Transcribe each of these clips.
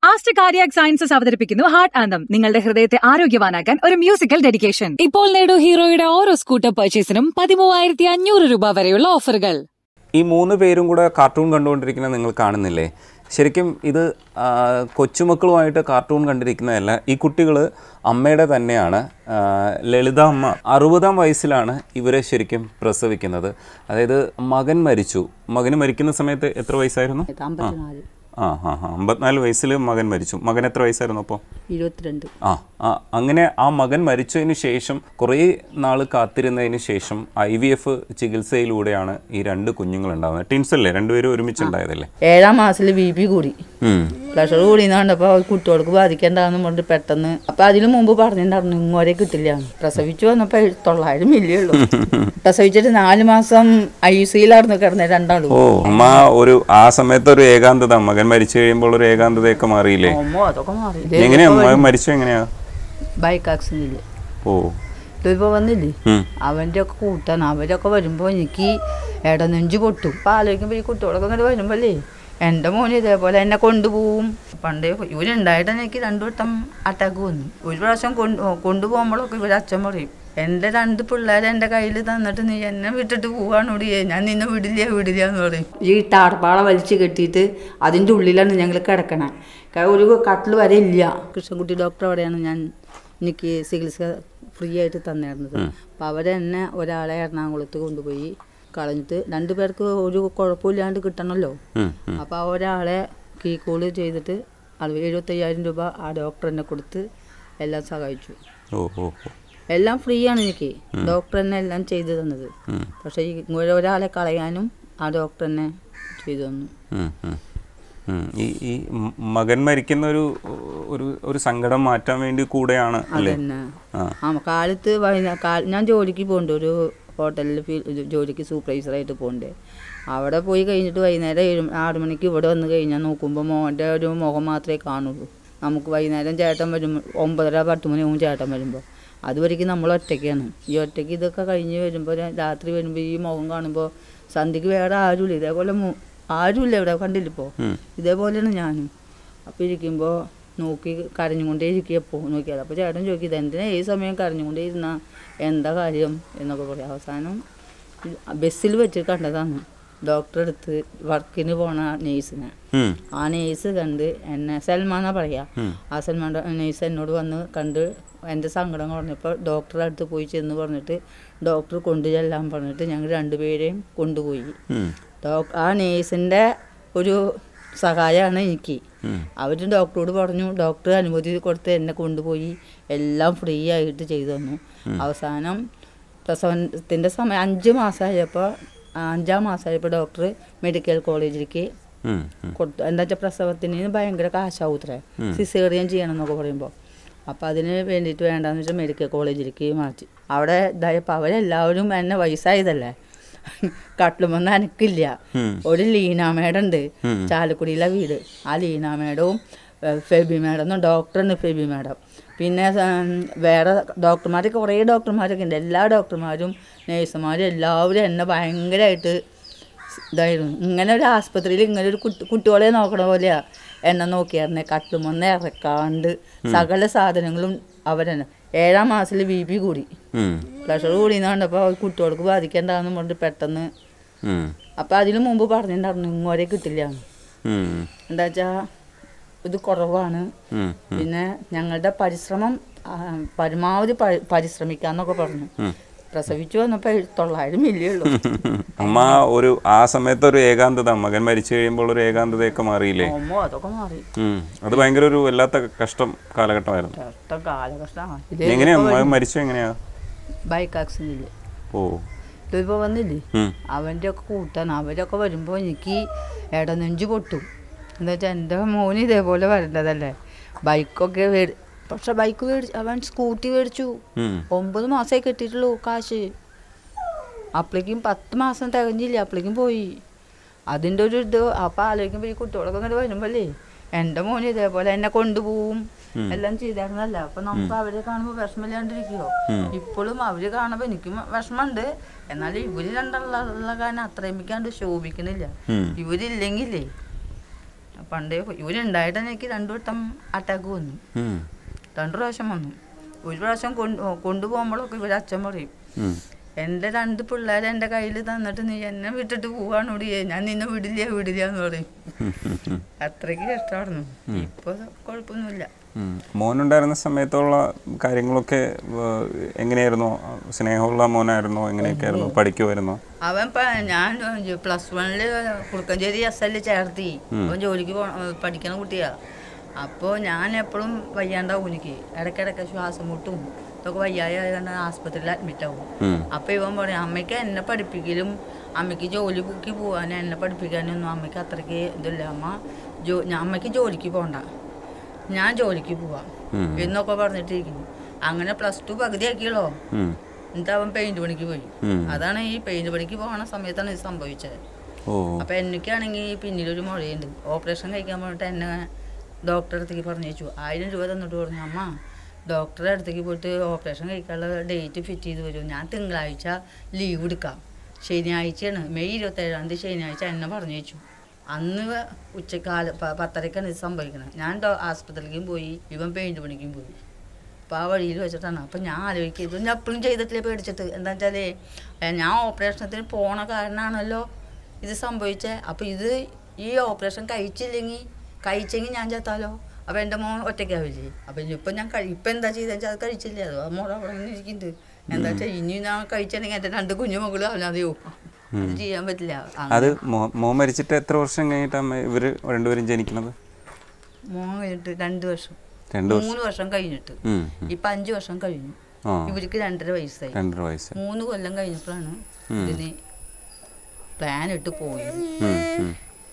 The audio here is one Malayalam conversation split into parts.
ആസ്റ്റർ കാർഡിയാക് സയൻസസ് അവതരിപ്പിക്കുന്നു ഹാർട്ട് ആന്തം നിങ്ങളുടെ ഹൃദയത്തെ ആരോഗ്യവാനാക്കാൻ ഒരു മ്യൂസിക്കൽ ഡെഡിക്കേഷൻ ഇപ്പോൾ നേടൂ ഹീറോയുടെ ഓരോ സ്കൂട്ടർ പർച്ചേസിനും പതിമൂവായിരത്തി അഞ്ഞൂറ് രൂപ വരെയുള്ള ഓഫറുകൾ ഈ മൂന്ന് പേരും കൂടെ കാർട്ടൂൺ കണ്ടുകൊണ്ടിരിക്കുന്നത് നിങ്ങൾ കാണുന്നില്ലേ ശരിക്കും ഇത് ആ, കൊച്ചുമക്കളുമായിട്ട് കാർട്ടൂൺ കണ്ടിരിക്കുന്നതല്ല ഈ കുട്ടികൾ അമ്മയുടെ തന്നെയാണ് ആ, ലളിത അമ്മ അറുപതാം വയസ്സിലാണ് ഇവരെ ശരിക്കും പ്രസവിക്കുന്നത് അതായത് മകൻ മരിച്ചു മകന് മരിക്കുന്ന സമയത്ത് എത്ര വയസ്സായിരുന്നു അമ്പത്തിനാല് ആ ആ ആ അമ്പത്തിനാല് വയസ്സിൽ മകൻ മരിച്ചു മകൻ എത്ര വയസ്സായിരുന്നു അപ്പോൾ ഇരുപത്തിരണ്ട് ആ ആ, അങ്ങനെ ആ മകൻ മരിച്ചതിന് ശേഷം കുറേ നാൾ കാത്തിരുന്നതിന് ശേഷം ഐ വി എഫ് ചികിത്സയിലൂടെയാണ് ഈ രണ്ട് കുഞ്ഞുങ്ങൾ ഉണ്ടാകുന്നത് ടിൻസ് അല്ലേ രണ്ടുപേരും ഒരുമിച്ചുണ്ടായതല്ലേ ഏഴാം മാസത്തിൽ ബി പി കൂടി ഉം. പ്രഷർ കൂടിയെന്ന് കണ്ടപ്പോൾ കുട്ടികൾക്ക് ബാധിക്കേണ്ടതെന്ന് പറഞ്ഞിട്ട് പെട്ടെന്ന് അപ്പൊ അതിനു മുമ്പ് പറഞ്ഞിട്ടുണ്ടായിരുന്നു ഇങ്ങോരെ കിട്ടില്ല പ്രസവിച്ചു വന്നപ്പോ തൊള്ളായിരം മില്ലേ ഉള്ളൂ പ്രസവിച്ചിട്ട് നാല് മാസം ഐ സിയിലായിരുന്നു കിടന്നത് രണ്ടാളും ഓ അമ്മ ഒരു ആ സമയത്ത് ഒരു ഏകാന്തത മകൻ മരിച്ചു കഴിയുമ്പോൾ ഒരു ഏകാന്തതയൊക്കെ മാറിയില്ലേ അമ്മോ അതൊക്കെ മാറി എങ്ങനെയാ മകൻ മരിച്ചു എങ്ങനെയാ ബൈക്ക് ആക്സിഡന്റ് ഓ ഇതിപ്പോ വന്നില്ലേ ഉം. അവന്റെ ഒക്കെ കൂട്ടാണ് അവരൊക്കെ വരുമ്പോ എനിക്ക് ഇടനെഞ്ച് പൊട്ടും അപ്പൊ ആലോചിക്കുമ്പോ ഈ കുട്ടികളൊക്കെ ഇങ്ങനെ വരുമ്പോല്ലേ എൻ്റെ മോന് ഇതേപോലെ എന്നെ കൊണ്ടുപോവും പണ്ടേ ഇവരുണ്ടായിട്ട് എനിക്ക് രണ്ടു വട്ടം അറ്റാക്ക് വന്നു ഒരു പ്രാവശ്യം കൊണ്ട് കൊണ്ടുപോകുമ്പോഴൊക്കെ ഇവര് അച്ഛൻ പറയും എൻ്റെ രണ്ട് പിള്ളേരെ എൻ്റെ കയ്യിൽ തന്നിട്ട് നീ എന്നെ വിട്ടിട്ട് പോവാണോടിയേ ഞാൻ നിന്നെ വിടില്ല വിടില്ല എന്ന് പറയും ഈ ടാർപ്പാള വലിച്ചു കെട്ടിയിട്ട് അതിൻ്റെ ഉള്ളിലാണ് ഞങ്ങൾ കിടക്കണേ ക- ഒരു കട്ടിൽ വരെ ഇല്ല കൃഷ്ണൻകുട്ടി ഡോക്ടർ അവിടെയാണ് ഞാൻ എനിക്ക് ചികിത്സ ഫ്രീ ആയിട്ട് തന്നിരുന്നത് അപ്പോൾ അവരെന്നെ ഒരാളെ എറണാകുളത്ത് കൊണ്ടുപോയി കളഞ്ഞിട്ട് രണ്ടു പേർക്ക് ഒരു കുഴപ്പമില്ലാണ്ട് കിട്ടണമല്ലോ ഉം, ഉം. അപ്പോൾ ആ ഒരാളെ കീക്കോള് ചെയ്തിട്ട് അത് എഴുപത്തയ്യായിരം രൂപ ആ ഡോക്ടർ എന്നെ കൊടുത്ത് എല്ലാം സഹായിച്ചു ഓ ഓ ഓ. എല്ലാം ഫ്രീ ആണ് എനിക്ക് ഡോക്ടർ തന്നെ എല്ലാം ചെയ്തു തന്നത് ഉം. പക്ഷേ ഈ ഇങ്ങനെ ഒരാളെ കളയാനും ആ ഡോക്ടർ തന്നെ ചെയ്തു തന്നു ഉം, ഉം. ഉം. ഈ ഈ മ- മകൻ മരിക്കുന്ന ഒരു ഒരു ഒരു സങ്കടം മാറ്റാൻ വേണ്ടി കൂടെയാണ് അല്ലേ അതന്നെ ആ ആ കാലത്ത് വൈകുന്നേരം കാല ഞാൻ ജോലിക്ക് പോകുന്നുണ്ട് ഒരു ഹോട്ടലിൽ ജോലിക്ക് സൂപ്പർവൈസറായിട്ട് പോകുന്നുണ്ട് അവിടെ പോയി കഴിഞ്ഞിട്ട് വൈകുന്നേരം ഏഴ് മ- ആറ് മണിക്ക് ഇവിടെ വന്ന് കഴിഞ്ഞാൽ നോക്കുമ്പോൾ മോൻ്റെ ഒരു മുഖം മാത്രമേ കാണുള്ളൂ നമുക്ക് വൈകുന്നേരം ചേട്ടൻ വരുമ്പോൾ ഒമ്പതര പത്ത് മണിയാവും ചേട്ടൻ വരുമ്പോൾ അതുവരേക്കും നമ്മൾ ഒറ്റയ്ക്കാണ് ഈ ഒറ്റയ്ക്ക് ഇതൊക്കെ കഴിഞ്ഞ് വരുമ്പോൾ രാത്രി വരുമ്പോൾ ഈ മുഖം കാണുമ്പോൾ സന്ധ്യക്ക് വേറെ ആരുമില്ല ഇതേപോലെ മു- ആരുമില്ല ഇവിടെ കണ്ടില്ലിപ്പോൾ ഇതേപോലെയാണ് ഞാനും അപ്പോൾ ഇരിക്കുമ്പോൾ നോക്കി കരഞ്ഞുകൊണ്ടേ ഇരിക്കുകയപ്പോൾ നോക്കിയാൽ അപ്പോൾ ചേട്ടൻ ചോദിക്കും ഇതെന്തിനാ ഈ സമയം കരഞ്ഞുകൊണ്ടേ ഇരുന്ന എന്താ കാര്യം എന്നൊക്കെ പറയും അവസാനം ബസ്സിൽ വെച്ച് കണ്ടതാണ് ഡോക്ടറെ അടുത്ത് വർക്കിന് പോണ നേഴ്സിനെ ഉം. ആ നേഴ്സ് കണ്ട് എന്നെ സൽമാനാ പറയാ ആ സൽമാൻ നേഴ്സ് എന്നോട് വന്ന് കണ്ട് എൻ്റെ സങ്കടം പറഞ്ഞപ്പോൾ ഡോക്ടറെ അടുത്ത് പോയി ചെന്ന് പറഞ്ഞിട്ട് ഡോക്ടർ കൊണ്ടു ചെല്ലാൻ പറഞ്ഞിട്ട് ഞങ്ങൾ രണ്ടുപേരെയും കൊണ്ടുപോയി ഉം. ഡോക് ആ നേഴ്സിൻ്റെ ഒരു സഹായമാണ് എനിക്ക് അവർ ഡോക്ടറോട് പറഞ്ഞു ഡോക്ടർ അനുമതി കൊടുത്ത് എന്നെ കൊണ്ടുപോയി എല്ലാം ഫ്രീ ആയിട്ട് ചെയ്തു തന്നു അവസാനം പ്രസവത്തിൻ്റെ സമയം അഞ്ച് മാസമായപ്പോൾ അഞ്ചാം മാസമായപ്പോൾ ഡോക്ടർ മെഡിക്കൽ കോളേജിലേക്ക് ഉം. ഉം. കൊടുത്തു എന്താ വെച്ചാൽ പ്രസവത്തിന് ഭയങ്കര കാശാവൂത്രേ സിസേറിയൻ ചെയ്യണം എന്നൊക്കെ പറയുമ്പോൾ അപ്പോൾ അതിന് വേണ്ടിയിട്ട് വേണ്ടാന്ന് വെച്ചാൽ മെഡിക്കൽ കോളേജിലേക്ക് മാറ്റി അവിടെ ഇതായപ്പോൾ അവരെല്ലാവരും എന്നെ വയസ്സായതല്ലേ കട്ടിലുമൊന്നും അനക്കില്ല ഒരു ലീന മേഡം ഉണ്ട് ചാലക്കുടിയിലെ വീട് ആ ലീന മേഡവും ഏഹ്, ഫെബി മേഡം എന്നും ഡോക്ടറുണ്ട് ഫെബി മേഡം പിന്നെ ഉം, വേറെ ഡോക്ടർമാർ കുറേ ഡോക്ടർമാരൊക്കെ ഉണ്ട് എല്ലാ ഡോക്ടർമാരും നേഴ്സുമാരും എല്ലാവരും എന്നെ ഭയങ്കരമായിട്ട് ഇതായിരുന്നു ഇങ്ങനെ ഒരു ആസ്പത്രിയിൽ ഇങ്ങനെ ഒരു കുട്ടി കുട്ടികളെ നോക്കണ പോലെയാ എന്നെ നോക്കിയായിരുന്നെ കട്ടുമൊന്ന് ഇറക്കാണ്ട് സകല സാധനങ്ങളും അവരെന്നെ ഏഴാം മാസത്തിൽ ബി പി കൂടി ഉം. പ്രഷർ കൂടിയെന്ന് കണ്ടപ്പോൾ കുട്ടികൾക്ക് ബാധിക്കേണ്ടതെന്ന് പറഞ്ഞിട്ട് പെട്ടെന്ന് ഉം. അപ്പം അതിനു മുമ്പ് പറഞ്ഞിട്ടുണ്ടായിരുന്നു ഇങ്ങോരെ കിട്ടില്ല ഉം. എന്താ വെച്ചാൽ ഇത് കുറവാണ് ഉം. പിന്നെ ഞങ്ങളുടെ പരിശ്രമം ആ, പരമാവധി പ- പരിശ്രമിക്കാന്നൊക്കെ പറഞ്ഞു പ്രസവിച്ചു വന്നപ്പോൾ തൊള്ളായിരം മില്ലേ ഉള്ളൂ അമ്മ ഒരു ആ സമയത്ത് ഒരു ഏകാന്തത മകൻ മരിച്ചു കഴിയുമ്പോൾ ഒരു ഏകാന്തതയൊക്കെ മാറിയില്ലേ അമ്മോ അതൊക്കെ മാറി ഉം. അത് ഭയങ്കര ഒരു വല്ലാത്ത കഷ്ടം കാലഘട്ടമായിരുന്നു കഷ്ടം കാലകഷ്ടമാണ് ഇത് എങ്ങനെയാ മകൻ മരിച്ചു എങ്ങനെയാ ബൈക്ക് ആക്സിഡന്റ് ഓ ഇതിപ്പോൾ വന്നില്ലേ ഉം. അവൻ്റെ ഒക്കെ കൂട്ടാണ് അവരൊക്കെ വരുമ്പോൾ എനിക്ക് ഇടനെഞ്ച് പൊട്ടും എന്താ വെച്ചാൽ എൻ്റെ മോന് ഇതേപോലെ വരേണ്ടതല്ലേ ബൈക്കൊക്കെ മേടി പക്ഷെ ബൈക്ക് മേടിച്ചു അവൻ സ്കൂട്ടി മേടിച്ചു ഉം. ഒമ്പത് മാസമേ കിട്ടിയിട്ടുള്ളൂ കാശ് അപ്പോഴേക്കും പത്ത് മാസം തികഞ്ഞില്ല അപ്പോഴേക്കും പോയി അതിൻ്റെ ഒരു ഇത് അപ്പം ആലോചിക്കുമ്പോൾ ഈ കുട്ടികളൊക്കെ ഇങ്ങനെ വരുമ്പോഴേ എൻ്റെ മോന് ഇതേപോലെ എന്നെ കൊണ്ടുപോവും എല്ലാം ചെയ്തായിരുന്നല്ല അപ്പൊ നമുക്ക് അവരെ കാണുമ്പോൾ വിഷമില്ലാണ്ടിരിക്കുവോ ഇപ്പോഴും അവര് കാണുമ്പോൾ എനിക്കും വിഷമമുണ്ട് എന്നാലും ഇവര് രണ്ടുള്ള കാരണം അത്രയും മിക്കാണ്ട് ശോഭിക്കണില്ല ഉം. ഇവരില്ലെങ്കിലേ പണ്ടേ പോയി. ഇവരുണ്ടായിട്ട് എനിക്ക് രണ്ടു വട്ടം അറ്റാക്ക് വന്നു ഉം. രണ്ടു പ്രാവശ്യം വന്നു ഒരു പ്രാവശ്യം കൊണ്ട് കൊണ്ടുപോകുമ്പോഴൊക്കെ ഇവരെ അച്ഛൻ പറയും ഉം. എൻ്റെ രണ്ട് പിള്ളേരെ എൻ്റെ കയ്യിൽ തന്നിട്ട് നീ എന്നെ വിട്ടിട്ട് പോവാണോടി ഞാൻ നിന്നെ വിടില്ല വിടില്ല എന്ന് പറയും അത്രയ്ക്ക് ഇഷ്ടമായിരുന്നു ഇപ്പൊ കുഴപ്പമൊന്നുമില്ല ഉം. മോനുണ്ടായിരുന്ന സമയത്തുള്ള കാര്യങ്ങളൊക്കെ ഏഹ്, എങ്ങനെയായിരുന്നു സ്നേഹമുള്ള മോനായിരുന്നോ എങ്ങനെയൊക്കെയായിരുന്നു പഠിക്കുമായിരുന്നോ അവൻ പ- ഞാൻ പ്ലസ് വണ്ണില് കുറുക്കഞ്ചേരി എസ് എല്ലിൽ ചേർത്തി അവൻ ജോലിക്ക് പോ പഠിക്കണ കുട്ടിയാ അപ്പോൾ ഞാൻ എപ്പോഴും വയ്യാണ്ടാവും എനിക്ക് ഇടയ്ക്കിടയ്ക്ക് ശ്വാസം മുട്ടും ഇതൊക്കെ വയ്യായ ആയതുകൊണ്ട് ആസ്പത്രിയിൽ അഡ്മിറ്റ് ആവും ഉം. അപ്പോൾ ഇവൻ പറയും അമ്മയ്ക്ക് എന്നെ പഠിപ്പിക്കലും അമ്മയ്ക്ക് ജോലിക്ക് പോകാനും എന്നെ പഠിപ്പിക്കാനൊന്നും അമ്മയ്ക്ക് അത്രയ്ക്ക് ഇതില്ല അമ്മ ജോ ഞാൻ അമ്മയ്ക്ക് ജോലിക്ക് പോകണ്ട ഞാൻ ജോലിക്ക് പോവാം ഉം. എന്നൊക്കെ പറഞ്ഞിട്ടിരിക്കുന്നു അങ്ങനെ പ്ലസ് ടു പകുതിയാക്കിയല്ലോ ഉം. എന്നിട്ട് അവൻ പെയിന്റ് പണിക്ക് പോയി ഉം. അതാണ് ഈ പെയിന്റ് പണിക്ക് പോകണ സമയത്താണ് ഇത് സംഭവിച്ചത് ഓ അപ്പൊ എനിക്കാണെങ്കിൽ പിന്നിലൊരു മുഴയുണ്ട് ഓപ്പറേഷൻ കഴിക്കാൻ പോയിട്ട് എന്നെ ഡോക്ടറെ അടുത്തേക്ക് പറഞ്ഞു വെച്ചു ആയിരം രൂപ തന്നിട്ട് പറഞ്ഞു അമ്മ ഡോക്ടറെ അടുത്തേക്ക് പോയിട്ട് ഓപ്പറേഷൻ കഴിക്കാനുള്ള ഡേറ്റ് ഫിറ്റ് ചെയ്ത് വരും ഞാൻ തിങ്കളാഴ്ച ലീവ് എടുക്കാം ശനിയാഴ്ചയാണ് മെയ് ഇരുപത്തേഴാം തീയതി ശനിയാഴ്ച എന്നെ പറഞ്ഞു വെച്ചു അന്ന് ഉച്ചക്കാല പ- പത്തരക്കാണ് ഇത് സംഭവിക്കുന്നത് ഞാൻ ഡോ- ആസ്പത്രിയിലേക്കും പോയി ഇവൻ പെയിന്റ് പണിക്കും പോയി അപ്പോൾ ആ വഴിയിൽ വെച്ചിട്ടാണ് അപ്പം ഞാൻ ആലോചിക്കുക ഇത് ഞാൻ എപ്പോഴും ചെയ്തിട്ടില്ല പേടിച്ചിട്ട് എന്താ വെച്ചാലേ ഏ, ഞാൻ ഓപ്പറേഷനത്തിന് പോണ കാരണമാണല്ലോ ഇത് സംഭവിച്ചത് അപ്പോൾ ഇത് ഈ ഓപ്പറേഷൻ കഴിച്ചില്ലെങ്കിൽ കഴിച്ചെങ്കിൽ ഞാൻ ചത്താലോ അപ്പോൾ എൻ്റെ മോൻ ഒറ്റയ്ക്കാവില്ലേ അപ്പം ഇപ്പം ഞാൻ കഴി ഇപ്പം എന്താ ചെയ്തെന്ന് വെച്ചാൽ അത് കഴിച്ചില്ല അത് ആ മോളെ അവിടെ ഇങ്ങനെ ഇരിക്കുന്നുണ്ട് എന്താ വെച്ചാൽ ഇനി ഞാൻ കഴിച്ചില്ലെങ്കിൽ എൻ്റെ രണ്ട് കുഞ്ഞു മകള് അവനതെയോ അത് ചെയ്യാൻ പറ്റില്ല അത് മോ- മോൻ മരിച്ചിട്ട് എത്ര വർഷം കഴിഞ്ഞിട്ടാണ് ഇവര് രണ്ടുപേരും ജനിക്കുന്നത് മോൻ കഴിഞ്ഞിട്ട് രണ്ട് വർഷം രണ്ട് വർഷം മൂന്ന് വർഷം കഴിഞ്ഞിട്ട് ഉം. ഉം. ഇപ്പം അഞ്ച് വർഷം കഴിഞ്ഞു ആ ഇവർക്ക് രണ്ടര വയസ്സായി രണ്ടര വയസ്സ് മൂന്ന് കൊല്ലം കഴിഞ്ഞപ്പോഴാണ് ഇതിന് പ്ലാൻ ഇട്ട് പോയത് ഉം, ഉം.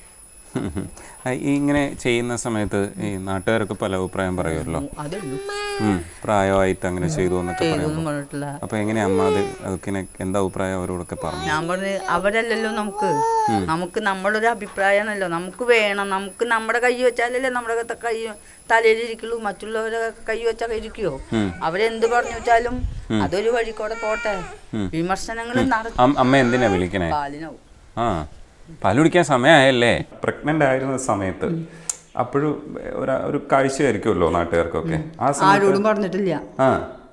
ആ, ഈ ഇങ്ങനെ ചെയ്യുന്ന സമയത്ത് ഈ നാട്ടുകാരൊക്കെ പല അഭിപ്രായം പറയുമല്ലോ അതേ ഉള്ളൂ ഉം, പ്രായമായിട്ട് അങ്ങനെ ചെയ്തു എന്നൊക്കെ പറയുമ്പോൾ ചെയ്തൊന്നും പറഞ്ഞിട്ടില്ല അപ്പൊ എങ്ങനെയാ അമ്മ അത് അതൊക്കെ എന്താ അഭിപ്രായം അവരോടൊക്കെ പറഞ്ഞു ഞാൻ പറഞ്ഞ് അവരല്ലല്ലോ നമുക്ക് നമുക്ക് നമ്മളൊരു അഭിപ്രായമാണല്ലോ നമുക്ക് വേണം നമുക്ക് നമ്മുടെ കൈ വെച്ചാലല്ലേ നമ്മുടെ ക- കൈ തലയിലിരിക്കുള്ളൂ മറ്റുള്ളവരെ കൈ വെച്ചാൽ ഇരിക്കുവോ അവരെന്ത് പറഞ്ഞു വെച്ചാലും അതൊരു വഴിക്കൂടെ പോട്ടെ വിമർശനങ്ങൾ നിറച്ച് അം- അമ്മ എന്തിനാ വിളിക്കണേ പാലിനാവും ആ പാല് കുടിക്കാൻ സമയമായല്ലേ പ്രഗ്നന്റ് ആയിരുന്ന സമയത്ത് അപ്പോഴും ഒരു ഒരു കാഴ്ചയായിരിക്കുമല്ലോ നാട്ടുകാർക്കൊക്കെ ആ സമയത്ത് ആരോടും പറഞ്ഞിട്ടില്ല ആ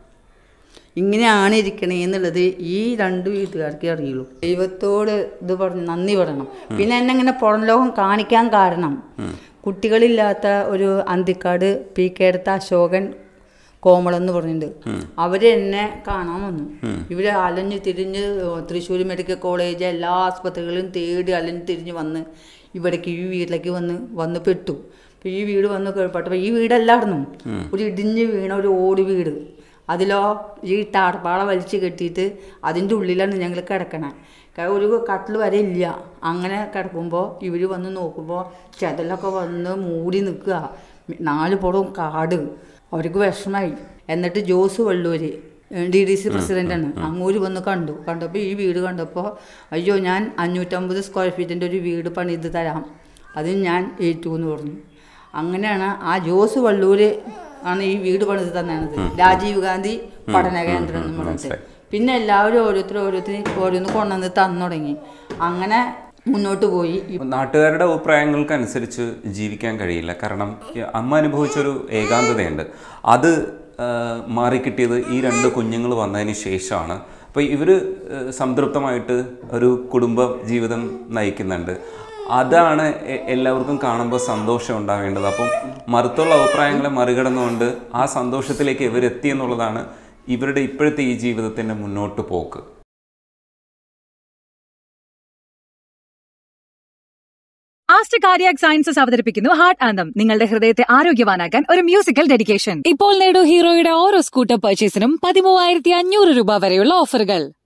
ഇങ്ങനെയാണ് ഇരിക്കണേ എന്നുള്ളത് ഈ രണ്ട് വീട്ടുകാർക്ക് അറിയുള്ളൂ ദൈവത്തോട് ഇത് പറഞ്ഞു നന്ദി പറയണം പിന്നെ എന്നെ ഇങ്ങനെ പുറം ലോകം കാണിക്കാൻ കാരണം കുട്ടികളില്ലാത്ത ഒരു അന്തിക്കാട് പി കെ അടുത്ത അശോകൻ കോമളെന്ന് പറഞ്ഞിട്ടുണ്ട് അവര് എന്നെ കാണാൻ വന്നു ഇവര് അലഞ്ഞ് തിരിഞ്ഞ് തൃശ്ശൂർ മെഡിക്കൽ കോളേജ് എല്ലാ ആസ്പത്രികളിലും തേടി അലഞ്ഞ് തിരിഞ്ഞ് വന്ന് ഇവിടേക്ക് ഈ വീട്ടിലേക്ക് വന്ന് വന്ന് പെട്ടു അപ്പൊ ഈ വീട് വന്ന് കേൾപ്പെട്ടപ്പോൾ ഈ വീടല്ലായിരുന്നു ഒരു ഇടിഞ്ഞ് വീണ ഒരു ഓട് വീട് അതിലോ ഈ ടാർപ്പാള വലിച്ച് കെട്ടിയിട്ട് അതിൻ്റെ ഉള്ളിലാണ് ഞങ്ങൾ കിടക്കണേ ക- ഒരു കട്ടിൽ വരെ ഇല്ല അങ്ങനെ കിടക്കുമ്പോൾ ഇവർ വന്ന് നോക്കുമ്പോൾ ചെതലൊക്കെ വന്ന് മൂടി നിൽക്കുക നാല് പുറവും കാട് അവർക്ക് വിഷമായി എന്നിട്ട് Jose Vallur D D C പ്രസിഡൻ്റാണ് അങ്ങൂര് വന്ന് കണ്ടു കണ്ടപ്പോൾ ഈ വീട് കണ്ടപ്പോൾ അയ്യോ ഞാൻ അഞ്ഞൂറ്റമ്പത് സ്ക്വയർ ഫീറ്റിൻ്റെ ഒരു വീട് പണിത് തരാം അത് ഞാൻ ഏറ്റു എന്ന് പറഞ്ഞു അങ്ങനെയാണ് ആ ജോസ് വള്ളൂര് ആണ് ഈ വീട് പണിത് തന്നത് രാജീവ് ഗാന്ധി പഠന കേന്ദ്രം എന്ന് പറഞ്ഞിട്ട് പിന്നെ എല്ലാവരും ഓരോരുത്തർ ഓരോരുത്തർ ഓരോന്ന് കൊണ്ടുവന്ന് തന്നു തുടങ്ങി അങ്ങനെ മുന്നോട്ട് പോയി ഇ- നാട്ടുകാരുടെ അഭിപ്രായങ്ങൾക്കനുസരിച്ച് ജീവിക്കാൻ കഴിയില്ല കാരണം ഈ അമ്മ അനുഭവിച്ചൊരു ഏകാന്തതയുണ്ട് അത് ആ, മാറിക്കിട്ടിയത് ഈ രണ്ട് കുഞ്ഞുങ്ങൾ വന്നതിന് ശേഷമാണ് അപ്പോൾ ഇവർ സംതൃപ്തമായിട്ട് ഒരു കുടുംബ ജീവിതം നയിക്കുന്നുണ്ട് അതാണ് എ- എല്ലാവർക്കും കാണുമ്പോൾ സന്തോഷം ഉണ്ടാവേണ്ടത് അപ്പം മറുത്തുള്ള അഭിപ്രായങ്ങളെ മറികടന്നുകൊണ്ട് ആ സന്തോഷത്തിലേക്ക് ഇവരെത്തി എന്നുള്ളതാണ് ഇവരുടെ ഇപ്പോഴത്തെ ഈ ജീവിതത്തിൻ്റെ മുന്നോട്ട് പോക്ക് ആസ്റ്റർ കാർഡിയാക് സയൻസസ് അവതരിപ്പിക്കുന്നു ഹാർട്ട് ആന്തം നിങ്ങളുടെ ഹൃദയത്തെ ആരോഗ്യവാനാക്കാൻ ഒരു മ്യൂസിക്കൽ ഡെഡിക്കേഷൻ ഇപ്പോൾ നേടൂ ഹീറോയുടെ ഓരോ സ്കൂട്ടർ പർച്ചേസിനും പതിമൂവായിരത്തി അഞ്ഞൂറ് രൂപ വരെയുള്ള ഓഫറുകൾ